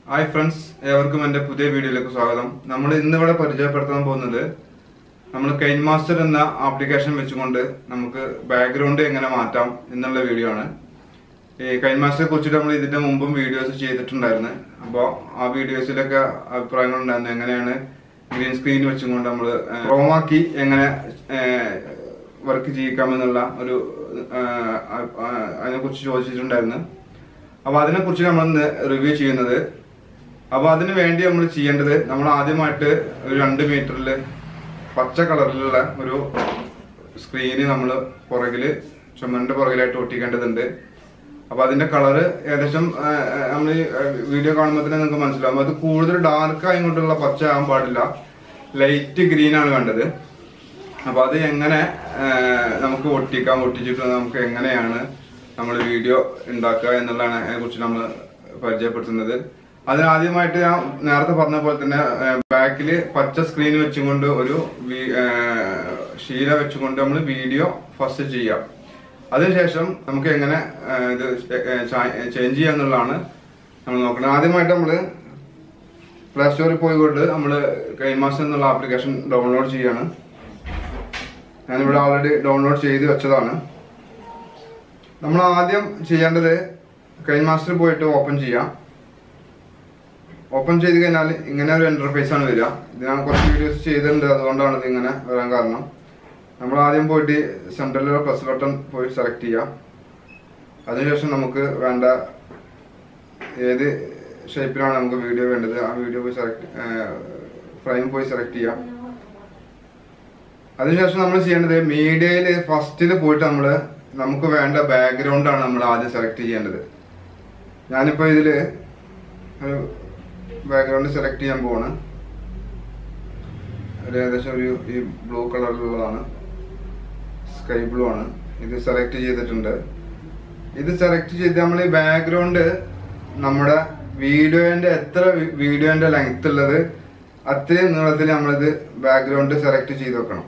hi friends ഏവർക്കും എൻ്റെ പുതിയ വീഡിയോയിലേക്ക് സ്വാഗതം നമ്മൾ ഇന്നിവിടെ പരിചയപ്പെടുത്താൻ പോകുന്നത് നമ്മൾ കെയിൻ മാസ്റ്റർ എന്ന ആപ്ലിക്കേഷൻ വെച്ചുകൊണ്ട് നമുക്ക് ബാക്ക്ഗ്രൗണ്ട് എങ്ങനെ മാറ്റാം എന്നുള്ള വീഡിയോ ആണ് ഈ കൈൻ മാസ്റ്ററെ കുറിച്ചിട്ട് നമ്മൾ ഇതിന്റെ മുമ്പും വീഡിയോസ് ചെയ്തിട്ടുണ്ടായിരുന്നു അപ്പോൾ ആ വീഡിയോസിലൊക്കെ അഭിപ്രായങ്ങൾ ഉണ്ടായിരുന്നു എങ്ങനെയാണ് ഗ്രീൻ സ്ക്രീൻ വെച്ചുകൊണ്ട് നമ്മൾ ക്രോമാക്കി എങ്ങനെ വർക്ക് ചെയ്യിക്കാമെന്നുള്ള ഒരു അതിനെ കുറിച്ച് ചോദിച്ചിട്ടുണ്ടായിരുന്നു അപ്പൊ അതിനെ കുറിച്ച് നമ്മൾ ഇന്ന് റിവ്യൂ ചെയ്യുന്നത് അപ്പൊ അതിന് വേണ്ടി നമ്മൾ ചെയ്യേണ്ടത് നമ്മൾ ആദ്യമായിട്ട് ഒരു രണ്ട് മീറ്ററിൽ പച്ച കളറിലുള്ള ഒരു സ്ക്രീന് നമ്മൾ പുറകില് ചുമരിന്റെ പുറകിലായിട്ട് ഒട്ടിക്കേണ്ടതുണ്ട് അപ്പൊ അതിന്റെ കളറ് ഏകദേശം നമ്മൾ ഈ വീഡിയോ കാണുമ്പോൾ തന്നെ നിങ്ങൾക്ക് മനസ്സിലാവും അത് കൂടുതൽ ഡാർക്ക് ആയിക്കൊണ്ടുള്ള പച്ച ആകാൻ പാടില്ല ലൈറ്റ് ഗ്രീൻ ആണ് വേണ്ടത് അപ്പൊ അത് എങ്ങനെ ആ, നമുക്ക് ഒട്ടിക്കാം ഒട്ടിച്ചിട്ട് നമുക്ക് എങ്ങനെയാണ് നമ്മൾ വീഡിയോ ഉണ്ടാക്കുക എന്നുള്ളതാണ് അതിനെ കുറിച്ച് നമ്മൾ പരിചയപ്പെടുത്തുന്നത് അതിനാദ്യമായിട്ട് ഞാൻ നേരത്തെ പറഞ്ഞ പോലെ തന്നെ ബാക്കിൽ പച്ച സ്ക്രീൻ വെച്ചുകൊണ്ട് ഒരു വി- ആ, ശീല വെച്ചുകൊണ്ട് നമ്മൾ വീഡിയോ ഫസ്റ്റ് ചെയ്യാം അതിനുശേഷം നമുക്ക് എങ്ങനെ ആ, ഇത് ചേഞ്ച് ചെയ്യാം എന്നുള്ളതാണ് നമ്മൾ നോക്കുന്നത് ആദ്യമായിട്ട് നമ്മൾ പ്ലേ സ്റ്റോറിൽ പോയിക്കൊണ്ട് നമ്മൾ കൈമാസം എന്നുള്ള ആപ്ലിക്കേഷൻ ഡൗൺലോഡ് ചെയ്യാണ് ഞാനിവിടെ ഓൾറെഡി ഡൗൺലോഡ് ചെയ്ത് വെച്ചതാണ് നമ്മൾ ആദ്യം ചെയ്യേണ്ടത് കൈൻ മാസ്റ്റർ പോയിട്ട് ഓപ്പൺ ചെയ്യാം ഓപ്പൺ ചെയ്ത് കഴിഞ്ഞാൽ ഇങ്ങനെ ഒരു ഇന്റർഫേസ് ആണ് വരിക ഇത് ഞാൻ കുറച്ച് വീഡിയോസ് ചെയ്തിട്ടുണ്ട് അതുകൊണ്ടാണ് ഇത് ഇങ്ങനെ വരാൻ കാരണം നമ്മൾ ആദ്യം പോയിട്ട് സെൻട്രലിലുള്ള പ്ലസ് ബട്ടൺ പോയി സെലക്ട് ചെയ്യാം അതിനുശേഷം നമുക്ക് വേണ്ട ഏത് ഷേപ്പിലാണ് നമുക്ക് വീഡിയോ വേണ്ടത് ആ വീഡിയോ പോയി സെലക്ട് ഫ്രെയിം പോയി സെലക്ട് ചെയ്യാം അതിനുശേഷം നമ്മൾ ചെയ്യേണ്ടത് മീഡിയയിൽ ഫസ്റ്റിൽ പോയിട്ട് നമ്മൾ നമുക്ക് വേണ്ട ബാക്ക്ഗ്രൗണ്ട് ആണ് നമ്മൾ ആദ്യം സെലക്ട് ചെയ്യേണ്ടത് ഞാനിപ്പോൾ ഇതിൽ ഒരു ബാക്ക്ഗ്രൗണ്ട് സെലക്ട് ചെയ്യാൻ പോവാണ് ഒരു ഏകദേശം ഒരു ഈ ബ്ലൂ കളറിലുള്ളതാണ് സ്കൈ ബ്ലൂ ആണ് ഇത് സെലക്ട് ചെയ്തിട്ടുണ്ട് ഇത് സെലക്ട് ചെയ്ത് നമ്മൾ ഈ ബാക്ക്ഗ്രൗണ്ട് നമ്മുടെ വീഡിയോന്റെ എത്ര വീഡിയോന്റെ ലെങ്ത് ഉള്ളത് അത്രയും നീളത്തിൽ നമ്മളിത് ബാക്ക്ഗ്രൗണ്ട് സെലക്ട് ചെയ്ത് വെക്കണം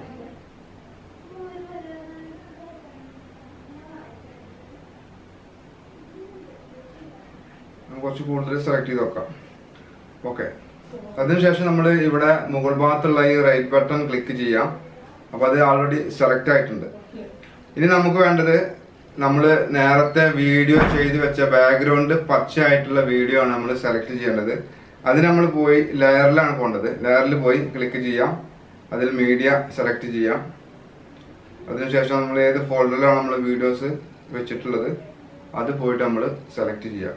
നമുക്ക് കുറച്ച് കൂടുതൽ സെലക്ട് ചെയ്ത് വെക്കാം ഓക്കെ അതിനുശേഷം നമ്മൾ ഇവിടെ മുകൾ ഭാഗത്തുള്ള ഈ റൈറ്റ് ബട്ടൺ ക്ലിക്ക് ചെയ്യാം അപ്പൊ അത് ഓൾറെഡി സെലക്ട് ആയിട്ടുണ്ട് ഇനി നമുക്ക് വേണ്ടത് നമ്മൾ നേരത്തെ വീഡിയോ ചെയ്ത് വെച്ച ബാക്ക്ഗ്രൗണ്ട് പച്ചയായിട്ടുള്ള വീഡിയോ ആണ് നമ്മൾ സെലക്ട് ചെയ്യേണ്ടത് അതിന് നമ്മൾ പോയി ലെയറിലാണ് പോകേണ്ടത് ലെയറിൽ പോയി ക്ലിക്ക് ചെയ്യാം അതിൽ മീഡിയ സെലക്ട് ചെയ്യാം അതിനുശേഷം നമ്മൾ ഏത് ഫോൾഡറിലാണ് നമ്മൾ വീഡിയോസ് വെച്ചിട്ടുള്ളത് അത് പോയിട്ട് നമ്മൾ സെലക്ട് ചെയ്യാം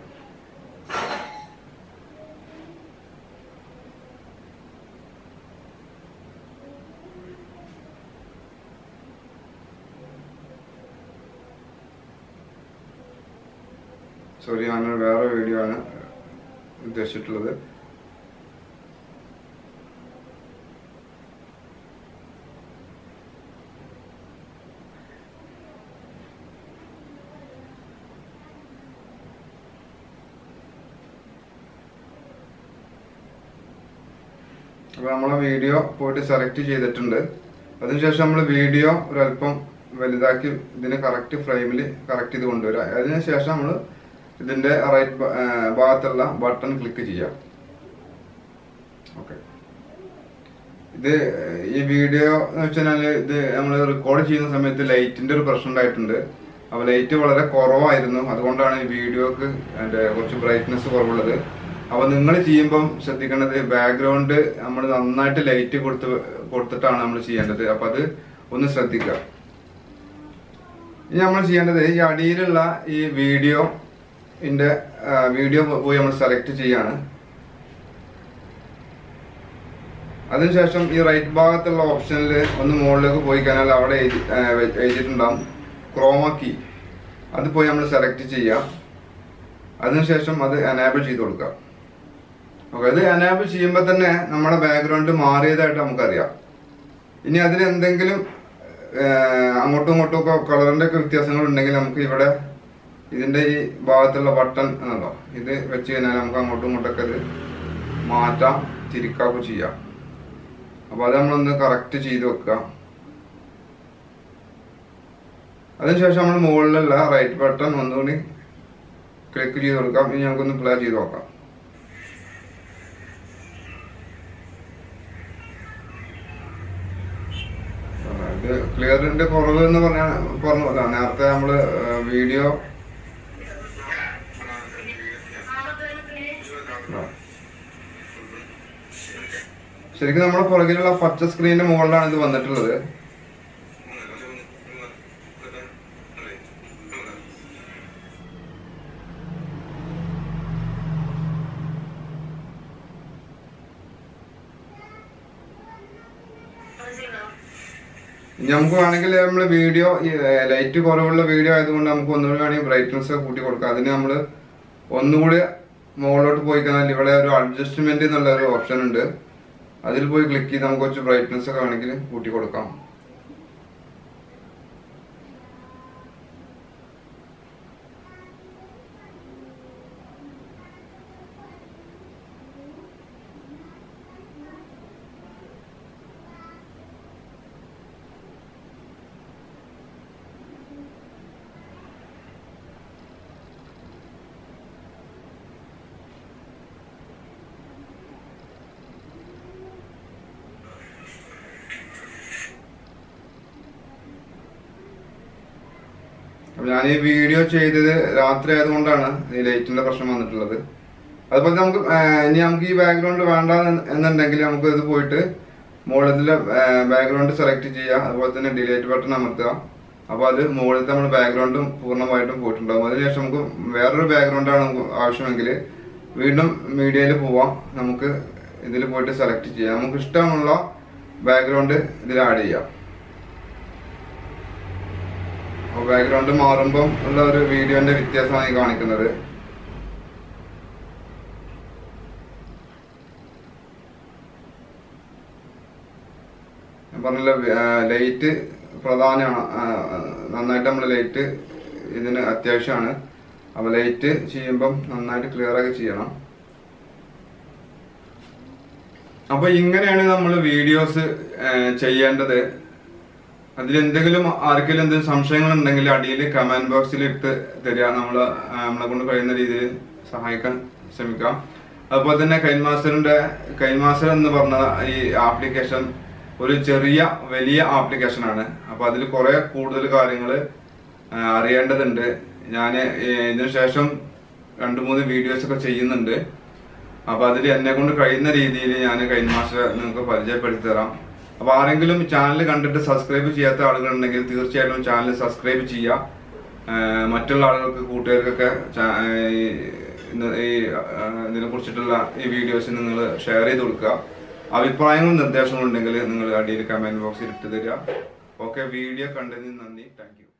സോറി ഞാൻ വേറെ വീഡിയോ ആണ് ഉദ്ദേശിച്ചിട്ടുള്ളത് അപ്പൊ നമ്മളെ വീഡിയോ പോയിട്ട് സെലക്ട് ചെയ്തിട്ടുണ്ട് അതിനുശേഷം നമ്മൾ വീഡിയോ ഒരല്പം വലുതാക്കി ഇതിന് കറക്റ്റ് ഫ്രെയിമിൽ കറക്റ്റ് ചെയ്ത് കൊണ്ടുവരാം അതിനുശേഷം നമ്മൾ ഇതിന്റെ റൈറ്റ് ഭാഗത്തുള്ള ബട്ടൺ ക്ലിക്ക് ചെയ്യാം ഓക്കെ ഇത് ഈ വീഡിയോ എന്ന് വെച്ചാൽ ഇത് നമ്മൾ റെക്കോർഡ് ചെയ്യുന്ന സമയത്ത് ലൈറ്റിന്റെ ഒരു പ്രശ്നം ഉണ്ടായിട്ടുണ്ട് അപ്പൊ ലൈറ്റ് വളരെ കുറവായിരുന്നു അതുകൊണ്ടാണ് ഈ വീഡിയോക്ക് അതിന്റെ കുറച്ച് ബ്രൈറ്റ്നെസ് കുറവുള്ളത് അപ്പൊ നിങ്ങൾ ചെയ്യുമ്പം ശ്രദ്ധിക്കേണ്ടത് ബാക്ക്ഗ്രൗണ്ട് നമ്മൾ നന്നായിട്ട് ലൈറ്റ് കൊടുത്ത് കൊടുത്തിട്ടാണ് നമ്മൾ ചെയ്യേണ്ടത് അപ്പൊ അത് ഒന്ന് ശ്രദ്ധിക്കുക ഇനി നമ്മൾ ചെയ്യേണ്ടത് ഈ അടിയിലുള്ള ഈ വീഡിയോ ഇതിന്റെ വീഡിയോ പോയി നമ്മൾ സെലക്ട് ചെയ്യാണ് അതിനുശേഷം ഈ റൈറ്റ് ഭാഗത്തുള്ള ഓപ്ഷനിൽ ഒന്ന് മുകളിലേക്ക് പോയി കഴിഞ്ഞാൽ അവിടെ എഴുതി- ആ, വെ- എഴുതിയിട്ടുണ്ടാവും ക്രോമ കീ അത് പോയി നമ്മൾ സെലക്ട് ചെയ്യാം അതിനുശേഷം അത് എനേബിൾ ചെയ്ത് കൊടുക്കുക ഓക്കെ അത് എനേബിൾ ചെയ്യുമ്പോൾ തന്നെ നമ്മുടെ ബാക്ക്ഗ്രൗണ്ട് മാറിയതായിട്ട് നമുക്കറിയാം ഇനി അതിൽ എന്തെങ്കിലും ആ, അങ്ങോട്ടും ഇങ്ങോട്ടും ഒക്കെ കളറിന്റെ ഒക്കെ വ്യത്യാസങ്ങൾ ഉണ്ടെങ്കിൽ നമുക്ക് ഇവിടെ ഇതിന്റെ ഈ ഭാഗത്തുള്ള ബട്ടൺ എന്നല്ലോ ഇത് വെച്ച് കഴിഞ്ഞാൽ നമുക്ക് അങ്ങോട്ടും ഇങ്ങോട്ടൊക്കെ ഇത് മാറ്റാം തിരിക്കാഒക്കെ ചെയ്യാം അപ്പൊ അത് നമ്മളൊന്ന് കറക്റ്റ് ചെയ്ത് വെക്കുക അതിനുശേഷം നമ്മൾ മുകളിലുള്ള റൈറ്റ് ബട്ടൺ ഒന്നുകൂടി ക്ലിക്ക് ചെയ്ത് കൊടുക്കാം ഇനി നമുക്കൊന്ന് പ്ലേ ചെയ്ത് നോക്കാം ഇത് ക്ലിയറിന്റെ കുറവ് എന്ന് പറഞ്ഞാൽ പറഞ്ഞല്ല നേരത്തെ നമ്മള് വീഡിയോ ശരിക്കും നമ്മുടെ പുറകിലുള്ള പച്ച സ്ക്രീനിന്റെ മുകളിലാണ് ഇത് വന്നിട്ടുള്ളത് ഇനി നമുക്ക് വേണമെങ്കിൽ നമ്മൾ വീഡിയോ ലൈറ്റ് കുറവുള്ള വീഡിയോ ആയതുകൊണ്ട് നമുക്ക് ഒന്നുകൂടി വേണമെങ്കിൽ ബ്രൈറ്റ്നസ് കൂട്ടി കൊടുക്കാം അതിന് നമ്മൾ ഒന്നുകൂടി മുകളിലോട്ട് പോയി കഴിഞ്ഞാൽ ഇവിടെ ഒരു അഡ്ജസ്റ്റ്മെന്റ് എന്നുള്ള ഒരു ഓപ്ഷൻ ഉണ്ട് അതിൽ പോയി ക്ലിക്ക് ചെയ്ത് നമുക്ക് കുറച്ച് ബ്രൈറ്റ്നസ് ഒക്കെ വേണമെങ്കിൽ കൂട്ടി കൊടുക്കാം അപ്പൊ ഞാൻ ഈ വീഡിയോ ചെയ്തത് രാത്രി ആയതുകൊണ്ടാണ് ഈ ലൈറ്റിന്റെ പ്രശ്നം വന്നിട്ടുള്ളത് അതുപോലെ നമുക്ക് ആ, ഇനി നമുക്ക് ഈ ബാക്ക്ഗ്രൗണ്ട് വേണ്ട എന്ന് എന്നുണ്ടെങ്കിൽ നമുക്ക് ഇത് പോയിട്ട് മുകളിലെ ബാക്ക്ഗ്രൗണ്ട് സെലക്ട് ചെയ്യുക അതുപോലെ തന്നെ ഡിലീറ്റ് ബട്ടൺ അമർത്തുക അപ്പോൾ അത് മുകളിലത്തെ നമ്മുടെ ബാക്ക്ഗ്രൗണ്ടും പൂർണ്ണമായിട്ടും പോയിട്ടുണ്ടാകും അതിനുശേഷം നമുക്ക് വേറൊരു ബാക്ക്ഗ്രൗണ്ടാണ് നമുക്ക് ആവശ്യമെങ്കിൽ വീണ്ടും മീഡിയയിൽ പോവാം നമുക്ക് ഇതിൽ പോയിട്ട് സെലക്ട് ചെയ്യാം നമുക്ക് ഇഷ്ടമുള്ള ബാക്ക്ഗ്രൗണ്ട് ഇതിൽ ആഡ് ചെയ്യാം അപ്പോൾ ബാക്ക്ഗ്രൗണ്ട് മാറുമ്പം ഉള്ള ഒരു വീഡിയോന്റെ വ്യത്യാസമാണ് ഈ കാണിക്കുന്നത് ഞാൻ പറഞ്ഞല്ലോ ലൈറ്റ് പ്രധാനമാണ് ആ, നന്നായിട്ട് നമ്മൾ ലൈറ്റ് ഇതിന് അത്യാവശ്യമാണ് അപ്പോൾ ലൈറ്റ് ചെയ്യുമ്പം നന്നായിട്ട് ക്ലിയർ ആക്കി ചെയ്യണം അപ്പൊ ഇങ്ങനെയാണ് നമ്മൾ വീഡിയോസ് ചെയ്യേണ്ടത് അതിൽ എന്തെങ്കിലും ആർക്കെങ്കിലും എന്തെങ്കിലും സംശയങ്ങൾ ഉണ്ടെങ്കിൽ അടിയിൽ കമന്റ് ബോക്സിൽ ഇട്ട് തരിക നമ്മൾ നമ്മളെ കൊണ്ട് കഴിയുന്ന രീതിയിൽ സഹായിക്കാൻ ശ്രമിക്കാം അതുപോലെ തന്നെ കൈൻമാസ്റ്ററിന്റെ കൈൻമാസ്റ്റർ എന്ന് പറഞ്ഞ ഈ ആപ്ലിക്കേഷൻ ഒരു ചെറിയ വലിയ ആപ്ലിക്കേഷൻ ആണ് അപ്പൊ അതിൽ കുറെ കൂടുതൽ കാര്യങ്ങൾ അറിയേണ്ടതുണ്ട് ഞാൻ ഇതിനു ശേഷം രണ്ട് മൂന്ന് വീഡിയോസ് ഒക്കെ ചെയ്യുന്നുണ്ട് അപ്പൊ അതിൽ എന്നെ കൊണ്ട് കഴിയുന്ന രീതിയിൽ ഞാൻ കഴിഞ്ഞ മാസം നിങ്ങൾക്ക് പരിചയപ്പെടുത്തി തരാം അപ്പൊ ആരെങ്കിലും ചാനൽ കണ്ടിട്ട് സബ്സ്ക്രൈബ് ചെയ്യാത്ത ആളുകളുണ്ടെങ്കിൽ തീർച്ചയായിട്ടും ചാനൽ സബ്സ്ക്രൈബ് ചെയ്യുക ആഹ് മറ്റുള്ള ആളുകൾക്ക് കൂട്ടുകാർക്കൊക്കെ ചാ- ഈ ഇന്ന് ഈ ഇതിനെ കുറിച്ചിട്ടുള്ള ഈ വീഡിയോസ് നിങ്ങൾ ഷെയർ ചെയ്ത് കൊടുക്കുക അഭിപ്രായങ്ങളും നിർദ്ദേശങ്ങളും ഉണ്ടെങ്കിൽ നിങ്ങൾ അടിയിൽ കമന്റ് ബോക്സിൽ ഇട്ട് തരിക ഓക്കെ വീഡിയോ കണ്ടതിന് നന്ദി താങ്ക് യു